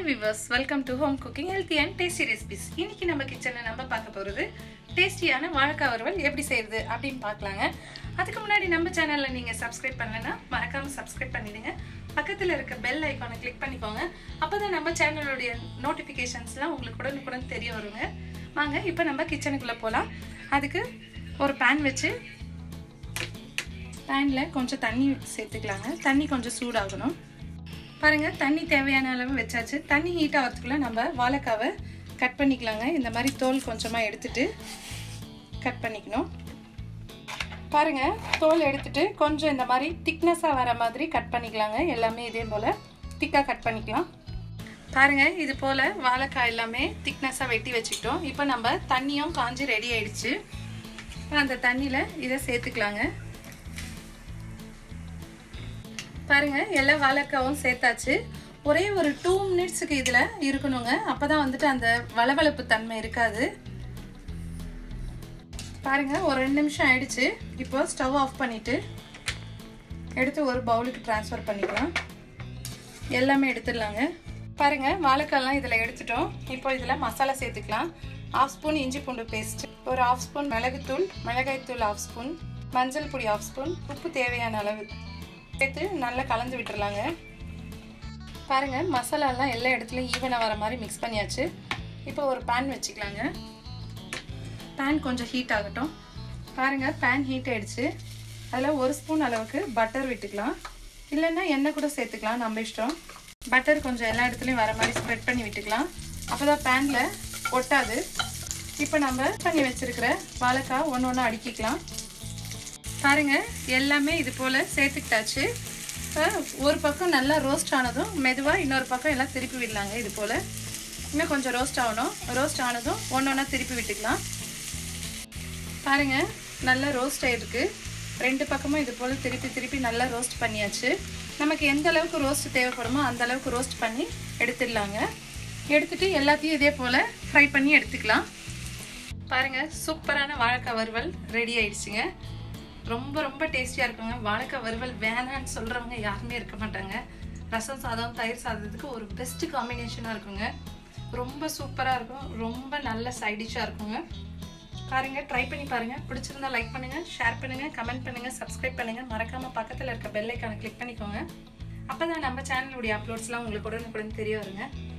viewers welcome to home cooking healthy and tasty recipes இன்னைக்கு நம்ம கிச்சனில் நம்ம பார்க்க போகிறது டேஸ்டியான வாழைக்காய் வறுவல் எப்படி செய்யறது அப்படின்னு பார்க்கலாங்க அதுக்கு முன்னாடி நம்ம சேனலில் நீங்கள் சப்ஸ்கிரைப் பண்ணலைன்னா மறக்காமல் சப்ஸ்கிரைப் பண்ணிடுங்க பக்கத்தில் இருக்க பெல் ஐக்கானை கிளிக் பண்ணிக்கோங்க அப்போ தான் நம்ம சேனலுடைய நோட்டிஃபிகேஷன்ஸ்லாம் உங்களுக்கு உடனுக்குடன் தெரிய வருங்க வாங்க இப்போ நம்ம கிச்சனுக்குள்ளே போகலாம் அதுக்கு ஒரு பேன் வச்சு பேனில் கொஞ்சம் தண்ணி சேர்த்துக்கலாங்க தண்ணி கொஞ்சம் சூடாகணும் பாருங்கள் தண்ணி தேவையான அளவு வச்சாச்சு தண்ணி ஹீட் ஆகிறதுக்குள்ள நம்ம வாழைக்காவை கட் பண்ணிக்கலாங்க இந்த மாதிரி தோல் கொஞ்சமாக எடுத்துட்டு கட் பண்ணிக்கணும் பாருங்கள் தோல் எடுத்துட்டு கொஞ்சம் இந்த மாதிரி திக்னஸாக வர மாதிரி கட் பண்ணிக்கலாங்க எல்லாமே இதே போல் திக்காக கட் பண்ணிக்கலாம் பாருங்கள் இது போல் வாழைக்காய் எல்லாமே திக்னஸாக வெட்டி வச்சுக்கிட்டோம் இப்போ நம்ம தண்ணியும் காஞ்சி ரெடி ஆயிடுச்சு அந்த தண்ணியில் இதை சேர்த்துக்கலாங்க பாருங்க எல்லா வாழைக்காவும் சேர்த்தாச்சு ஒரே ஒரு டூ மினிட்ஸுக்கு இதில் இருக்கணுங்க அப்போ தான் வந்துட்டு அந்த வளவளப்பு தன்மை இருக்காது பாருங்க ஒரு ரெண்டு நிமிஷம் ஆயிடுச்சு இப்போ ஸ்டவ் ஆஃப் பண்ணிட்டு எடுத்து ஒரு பவுலுக்கு ட்ரான்ஸ்ஃபர் பண்ணிக்கலாம் எல்லாமே எடுத்துடலாங்க பாருங்க வாழைக்காய்லாம் இதில் எடுத்துட்டோம் இப்போ இதில் மசாலா சேர்த்துக்கலாம் ஆஃப் ஸ்பூன் இஞ்சி பூண்டு பேஸ்ட் ஒரு ஆஃப் ஸ்பூன் மிளகுத்தூள் மிளகாய்த்தூள் ஆஃப் ஸ்பூன் மஞ்சள் பொடி ஆஃப் ஸ்பூன் உப்பு தேவையான அளவு சேர்த்து நல்லா கலந்து விட்டுறலாங்க பாருங்கள் மசாலாலாம் எல்லா இடத்துலையும் ஈவனாக வர மாதிரி மிக்ஸ் பண்ணியாச்சு இப்போ ஒரு பேன் வச்சுக்கலாங்க பேன் கொஞ்சம் ஹீட் ஆகட்டும் பாருங்கள் பேன் ஹீட் ஆகிடுச்சு அதில் ஒரு ஸ்பூன் அளவுக்கு பட்டர் விட்டுக்கலாம் இல்லைன்னா எண்ணெய் கூட சேர்த்துக்கலாம் நம்ம இஷ்டம் பட்டர் கொஞ்சம் எல்லா இடத்துலையும் வர மாதிரி ஸ்ப்ரெட் பண்ணி விட்டுக்கலாம் அப்போ தான் பேனில் ஒட்டாது இப்போ நம்ம பண்ணி வச்சுருக்கிற வாழைக்காய் ஒன்று ஒன்று அடுக்கிக்கலாம் பாருங்க எல்லாமே இது போல் சேர்த்துக்கிட்டாச்சு ஒரு பக்கம் நல்லா ரோஸ்ட் ஆனதும் மெதுவாக இன்னொரு பக்கம் எல்லாம் திருப்பி விடலாங்க இது போல் இன்னும் கொஞ்சம் ரோஸ்ட் ஆகணும் ரோஸ்ட் ஆனதும் ஒன்று ஒன்றா திருப்பி விட்டுக்கலாம் பாருங்க நல்லா ரோஸ்ட் ஆகிருக்கு ரெண்டு பக்கமும் இது போல் திருப்பி திருப்பி நல்லா ரோஸ்ட் பண்ணியாச்சு நமக்கு எந்த அளவுக்கு ரோஸ்ட் தேவைப்படுமோ அந்த அளவுக்கு ரோஸ்ட் பண்ணி எடுத்துடலாங்க எடுத்துட்டு எல்லாத்தையும் இதே போல் ஃப்ரை பண்ணி எடுத்துக்கலாம் பாருங்கள் சூப்பரான வாழைக்காய் வறுவல் ரெடி ஆயிடுச்சுங்க ரொம்ப ரொம்ப டேஸ்டியாக இருக்குங்க வாழைக்காய் வறுவல் வேணான்னு சொல்கிறவங்க யாருமே இருக்க மாட்டாங்க ரசம் சாதம் தயிர் சாதத்துக்கு ஒரு பெஸ்ட் காம்பினேஷனாக இருக்குங்க ரொம்ப சூப்பராக இருக்கும் ரொம்ப நல்ல சைடிஷாக இருக்குங்க பாருங்க ட்ரை பண்ணி பாருங்கள் பிடிச்சிருந்தா லைக் பண்ணுங்கள் ஷேர் பண்ணுங்கள் கமெண்ட் பண்ணுங்கள் சப்ஸ்கிரைப் பண்ணுங்கள் மறக்காமல் பக்கத்தில் இருக்க பெல் ஐக்கானை கிளிக் பண்ணிக்கோங்க அப்போ தான் நம்ம சேனலுடைய அப்லோட்ஸ்லாம் உங்களுக்கு உடனுக்குடன் தெரிய வருங்க